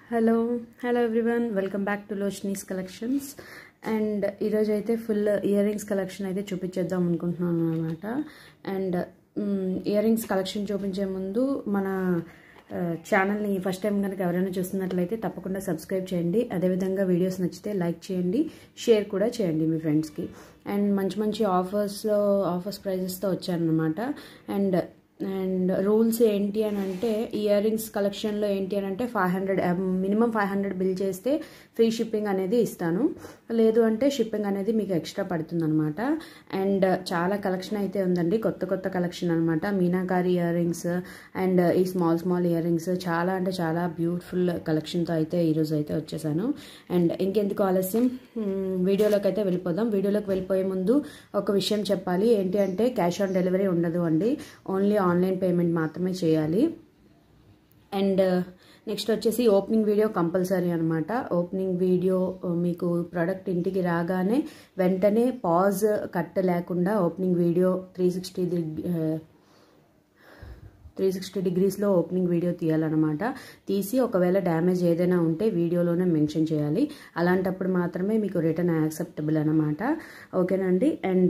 hello hello everyone welcome back to Loshni's collections and ఈరోజు అయితే full ear rings collection అయితే చూపించేద్దాం అనుకుంటున్నాను అనమాట అండ్ ఇయర్ రింగ్స్ కలెక్షన్ చూపించే ముందు మన ఛానల్ని ఫస్ట్ టైం కనుక ఎవరైనా చూస్తున్నట్లయితే తప్పకుండా సబ్స్క్రైబ్ చేయండి అదేవిధంగా వీడియోస్ నచ్చితే లైక్ చేయండి షేర్ కూడా చేయండి మీ ఫ్రెండ్స్కి అండ్ మంచి మంచి ఆఫర్స్లో ఆఫర్స్ ప్రైజెస్తో వచ్చారనమాట అండ్ అండ్ రూల్స్ ఏంటి అని అంటే ఇయర్ రింగ్స్ కలెక్షన్లో ఏంటి అని అంటే five hundred minimum five hundred bill చేస్తే ఫ్రీ షిప్పింగ్ అనేది ఇస్తాను లేదు అంటే షిప్పింగ్ అనేది మీకు ఎక్స్ట్రా పడుతుంది అనమాట అండ్ చాలా కలెక్షన్ అయితే ఉందండి కొత్త కొత్త కలెక్షన్ అనమాట మీనాకారి ఇయర్ రింగ్స్ అండ్ ఈ స్మాల్ స్మాల్ ఇయర్ రింగ్స్ చాలా అంటే చాలా బ్యూటిఫుల్ కలెక్షన్తో అయితే ఈరోజు అయితే వచ్చేసాను అండ్ ఇంకెందుకు ఆలస్యం వీడియోలోకి అయితే వెళ్ళిపోదాం వీడియోలోకి వెళ్ళిపోయే ముందు ఒక విషయం చెప్పాలి ఏంటి అంటే క్యాష్ ఆన్ డెలివరీ ఉండదు అండి ఓన్లీ ఆన్లైన్ పేమెంట్ మాత్రమే చేయాలి అండ్ నెక్స్ట్ వచ్చేసి ఓపెనింగ్ వీడియో కంపల్సరీ అనమాట ఓపెనింగ్ వీడియో మీకు ప్రోడక్ట్ ఇంటికి రాగానే వెంటనే పాజ్ కట్ లేకుండా opening video three sixty three sixty డిగ్రీస్లో ఓపెనింగ్ వీడియో తీయాలన్నమాట తీసి ఒకవేళ డ్యామేజ్ ఏదైనా ఉంటే వీడియోలోనే మెన్షన్ చేయాలి అలాంటప్పుడు మాత్రమే మీకు రిటర్న్ యాక్సెప్టబుల్ అనమాట ఓకేనండి అండ్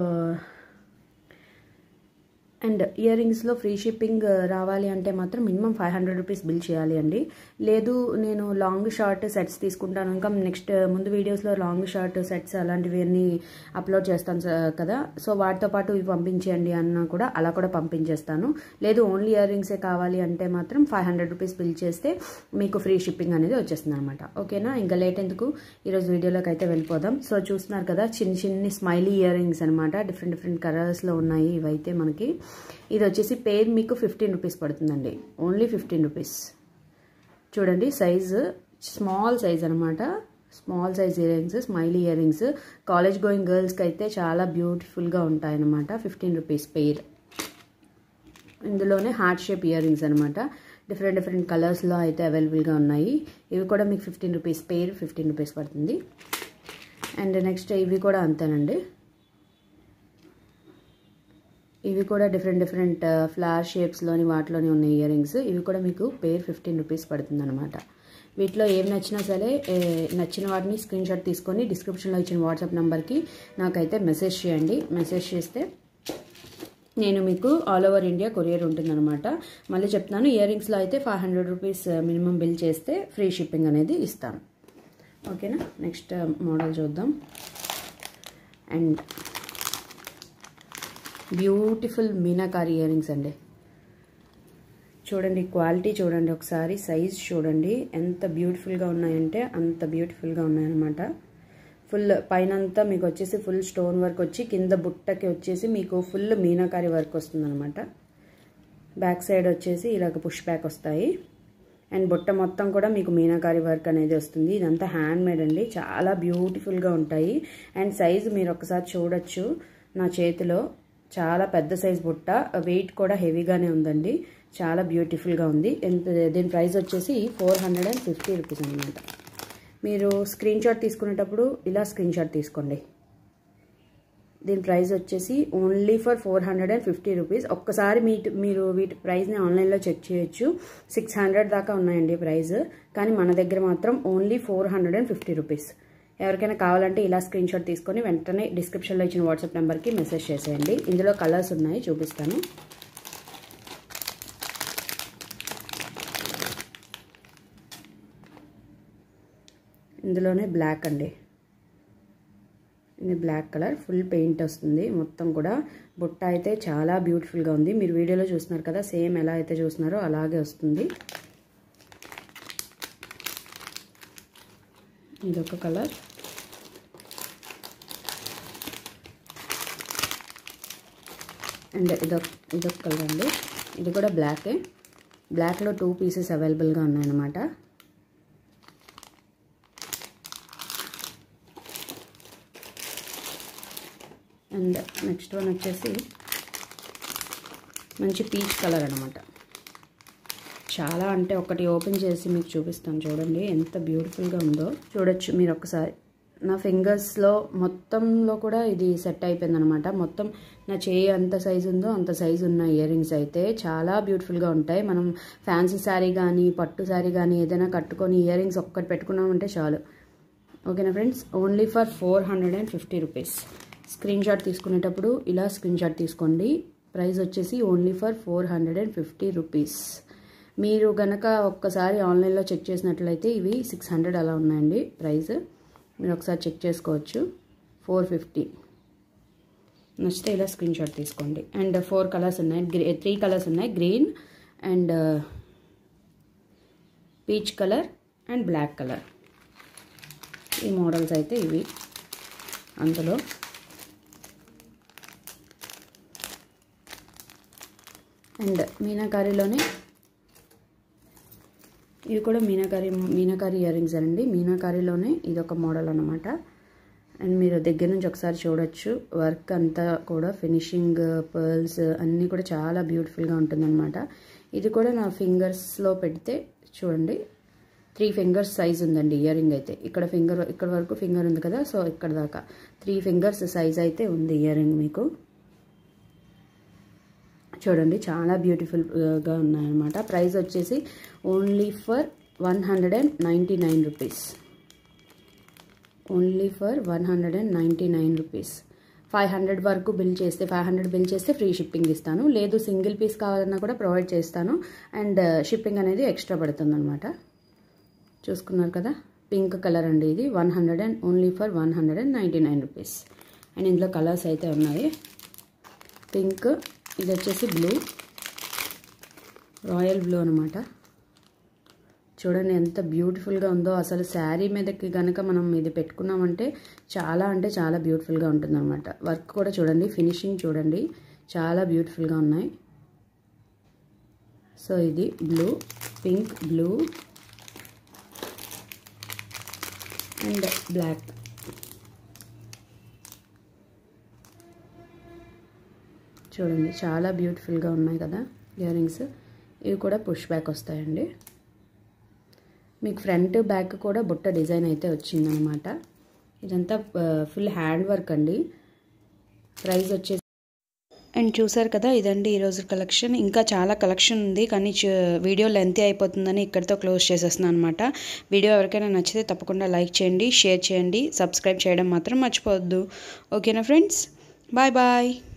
అండ్ ఇయర్ రింగ్స్లో ఫ్రీ షిప్పింగ్ రావాలి అంటే మాత్రం minimum five hundred rupees bill చేయాలి అండి లేదు నేను లాంగ్ షార్ట్ సెట్స్ తీసుకుంటాను ఇంకా నెక్స్ట్ ముందు వీడియోస్లో లాంగ్ షార్ట్ సెట్స్ అలాంటివి అన్నీ అప్లోడ్ చేస్తాను కదా సో వాటితో పాటు ఇవి పంపించేయండి అన్నా కూడా అలా కూడా పంపించేస్తాను లేదు ఓన్లీ ఇయర్ రింగ్సే కావాలి అంటే మాత్రం ఫైవ్ హండ్రెడ్ రూపీస్ బిల్ చేస్తే మీకు ఫ్రీ షిప్పింగ్ అనేది వచ్చేస్తుంది అనమాట ఓకేనా ఇంకా లేట్ ఎందుకు ఈరోజు వీడియోలోకి అయితే వెళ్ళిపోదాం సో చూస్తున్నారు కదా చిన్న చిన్ని స్మైలీ ఇయర్ రింగ్స్ అనమాట డిఫరెంట్ డిఫరెంట్ కలర్స్లో ఉన్నాయి ఇవైతే మనకి ఇది వచ్చేసి పేర్ మీకు ఫిఫ్టీన్ రూపీస్ పడుతుందండి ఓన్లీ ఫిఫ్టీన్ రూపీస్ చూడండి సైజు స్మాల్ సైజ్ అనమాట small size earrings smiley earrings college going గర్ల్స్కి అయితే చాలా బ్యూటిఫుల్గా ఉంటాయన్నమాట ఫిఫ్టీన్ రూపీస్ పెయిర్ ఇందులోనే హార్ట్ షేప్ ఇయర్ రింగ్స్ అనమాట డిఫరెంట్ డిఫరెంట్ కలర్స్లో అయితే అవైలబుల్గా ఉన్నాయి ఇవి కూడా మీకు fifteen rupees pair fifteen rupees పడుతుంది అండ్ నెక్స్ట్ ఇవి కూడా అంతేనండి ఇవి కూడా డిఫరెంట్ డిఫరెంట్ ఫ్లవర్ షేప్స్లోని వాటిలోని ఉన్న ఇయర్ రింగ్స్ ఇవి కూడా మీకు పేర్ ఫిఫ్టీన్ రూపీస్ పడుతుంది అనమాట వీటిలో ఏం నచ్చినా సరే నచ్చిన వాటిని స్క్రీన్ షాట్ తీసుకొని డిస్క్రిప్షన్లో ఇచ్చిన వాట్సాప్ నెంబర్కి నాకైతే మెసేజ్ చేయండి మెసేజ్ చేస్తే నేను మీకు ఆల్ ఓవర్ ఇండియా కొరియర్ ఉంటుందన్నమాట మళ్ళీ చెప్తున్నాను ఇయర్ రింగ్స్లో అయితే five hundred rupees minimum bill చేస్తే ఫ్రీ షిప్పింగ్ అనేది ఇస్తాను ఓకేనా నెక్స్ట్ మోడల్ చూద్దాం and beautiful meenakari earrings అండి చూడండి క్వాలిటీ చూడండి ఒకసారి సైజ్ చూడండి ఎంత బ్యూటిఫుల్గా ఉన్నాయంటే అంత బ్యూటిఫుల్గా ఉన్నాయన్నమాట ఫుల్ పైన అంతా మీకు వచ్చేసి ఫుల్ స్టోన్ వర్క్ వచ్చి కింద బుట్టకి వచ్చేసి మీకు ఫుల్ మీనాకారి వర్క్ వస్తుందన్నమాట బ్యాక్ సైడ్ వచ్చేసి ఇలాగ పుష్ బ్యాక్ వస్తాయి అండ్ బుట్ట మొత్తం కూడా మీకు మీనాకారి వర్క్ అనేది వస్తుంది ఇదంతా హ్యాండ్ మేడ్ అండి చాలా బ్యూటిఫుల్గా ఉంటాయి అండ్ సైజ్ మీరు ఒకసారి చూడొచ్చు నా చేతిలో చాలా పెద్ద సైజ్ బుట్ట వెయిట్ కూడా హెవీగానే ఉందండి చాలా బ్యూటిఫుల్గా ఉంది ఎంత దీని ప్రైస్ వచ్చేసి four hundred and fifty rupees అనమాట మీరు స్క్రీన్ షాట్ తీసుకునేటప్పుడు ఇలా స్క్రీన్ షాట్ తీసుకోండి దీని ప్రైస్ వచ్చేసి only for four hundred and fifty rupees ఒక్కసారి మీ మీరు వీటి ప్రైస్ని ఆన్లైన్లో చెక్ చేయొచ్చు సిక్స్ హండ్రెడ్ దాకా ఉన్నాయండి ప్రైస్ కానీ మన దగ్గర మాత్రం only four hundred and fifty rupees ఎవరికైనా కావాలంటే ఇలా స్క్రీన్ షాట్ తీసుకొని వెంటనే డిస్క్రిప్షన్లో ఇచ్చిన వాట్సాప్ నెంబర్కి మెసేజ్ చేసేయండి ఇందులో కలర్స్ ఉన్నాయి చూపిస్తాను ఇందులోనే బ్లాక్ అండి ఇది బ్లాక్ కలర్ ఫుల్ పెయింట్ వస్తుంది మొత్తం కూడా బుట్ట అయితే చాలా బ్యూటిఫుల్గా ఉంది మీరు వీడియోలో చూస్తున్నారు కదా సేమ్ ఎలా అయితే చూస్తున్నారో అలాగే వస్తుంది ఇదొక కలర్ అండ్ ఇదొక ఇదొక కలర్ అండి ఇది కూడా బ్లాకే బ్లాక్లో టూ పీసెస్ అవైలబుల్గా ఉన్నాయన్నమాట అండ్ నెక్స్ట్ వన్ వచ్చేసి మంచి పీచ్ కలర్ అనమాట చాలా అంటే ఒకటి ఓపెన్ చేసి మీకు చూపిస్తాను చూడండి ఎంత బ్యూటిఫుల్గా ఉందో చూడొచ్చు మీరు ఒకసారి నా ఫింగర్స్లో మొత్తంలో కూడా ఇది సెట్ అయిపోయింది అనమాట మొత్తం నా చేయి ఎంత సైజు ఉందో అంత సైజు ఉన్న ఇయర్ రింగ్స్ అయితే చాలా బ్యూటిఫుల్గా ఉంటాయి మనం ఫ్యాన్సీ శారీ కానీ పట్టు శారీ కానీ ఏదైనా కట్టుకొని ఇయర్ రింగ్స్ ఒక్కటి పెట్టుకున్నామంటే చాలు ఓకేనా friends only for four hundred and fifty rupees screenshot తీసుకునేటప్పుడు ఇలా స్క్రీన్ షాట్ తీసుకోండి ప్రైస్ వచ్చేసి only for four hundred and fifty rupees మీరు గనక ఒక్కసారి ఆన్లైన్లో చెక్ చేసినట్లయితే ఇవి సిక్స్ హండ్రెడ్ అలా ఉన్నాయండి ప్రైస్ మీరు ఒకసారి చెక్ చేసుకోవచ్చు ఫోర్ ఫిఫ్టీ నచ్చితే ఇలా స్క్రీన్ షాట్ తీసుకోండి అండ్ ఫోర్ కలర్స్ ఉన్నాయి గ్రే త్రీ కలర్స్ ఉన్నాయి green and peach colour and black colour ఈ మోడల్స్ అయితే ఇవి అందులో అండ్ మీనాకారీలోనే ఇవి కూడా మీనాకారి మీనాకారి ఇయర్ రింగ్స్ అండి మీనాకారిలోనే ఇది ఒక మోడల్ అనమాట అండ్ మీరు దగ్గర నుంచి ఒకసారి చూడొచ్చు వర్క్ అంతా కూడా ఫినిషింగ్ పర్ల్స్ అన్నీ కూడా చాలా బ్యూటిఫుల్గా ఉంటుందన్నమాట ఇది కూడా నా ఫింగర్స్లో పెడితే చూడండి త్రీ ఫింగర్స్ సైజ్ ఉందండి ఇయర్ రింగ్ అయితే ఇక్కడ ఫింగర్ ఇక్కడ వరకు ఫింగర్ ఉంది కదా సో ఇక్కడ దాకా త్రీ ఫింగర్స్ సైజ్ అయితే ఉంది ఇయర్ రింగ్ మీకు చూడండి చాలా బ్యూటిఫుల్గా ఉన్నాయన్నమాట ప్రైస్ వచ్చేసి only for one hundred and ninety nine rupees only for one hundred and ninety nine rupees five hundred వరకు బిల్ చేస్తే ఫైవ్ హండ్రెడ్ బిల్ చేస్తే ఫ్రీ షిప్పింగ్ ఇస్తాను లేదు సింగిల్ పీస్ కావాలన్నా కూడా ప్రొవైడ్ చేస్తాను అండ్ షిప్పింగ్ అనేది ఎక్స్ట్రా పడుతుంది అనమాట చూసుకున్నారు కదా పింక్ కలర్ అండి ఇది one hundred and only for one hundred and ninety nine rupees and ఇందులో కలర్స్ అయితే ఉన్నాయి పింక్ ఇది వచ్చేసి బ్లూ రాయల్ బ్లూ అనమాట చూడండి ఎంత బ్యూటిఫుల్గా ఉందో అసలు శారీ మీదకి కనుక మనం ఇది పెట్టుకున్నామంటే చాలా అంటే చాలా బ్యూటిఫుల్గా ఉంటుంది అనమాట వర్క్ కూడా చూడండి ఫినిషింగ్ చూడండి చాలా బ్యూటిఫుల్గా ఉన్నాయి సో ఇది blue pink blue and black చూడండి చాలా బ్యూటిఫుల్గా ఉన్నాయి కదా ఇయర్ రింగ్స్ ఇవి కూడా పుష్ బ్యాక్ వస్తాయండి మీకు ఫ్రంట్ బ్యాక్ కూడా బుట్ట డిజైన్ అయితే వచ్చిందనమాట ఇదంతా ఫుల్ హ్యాండ్ వర్క్ అండి ప్రైస్ వచ్చేసి అండ్ చూసారు కదా ఇదండి ఈరోజు కలెక్షన్ ఇంకా చాలా కలెక్షన్ ఉంది కానీ వీడియో లెంత్ అయిపోతుందని ఇక్కడితో క్లోజ్ చేసేస్తున్నాను అనమాట వీడియో ఎవరికైనా నచ్చితే తప్పకుండా లైక్ చేయండి షేర్ చేయండి సబ్స్క్రైబ్ చేయడం మాత్రం మర్చిపోవద్దు ఓకేనా ఫ్రెండ్స్ బాయ్ బాయ్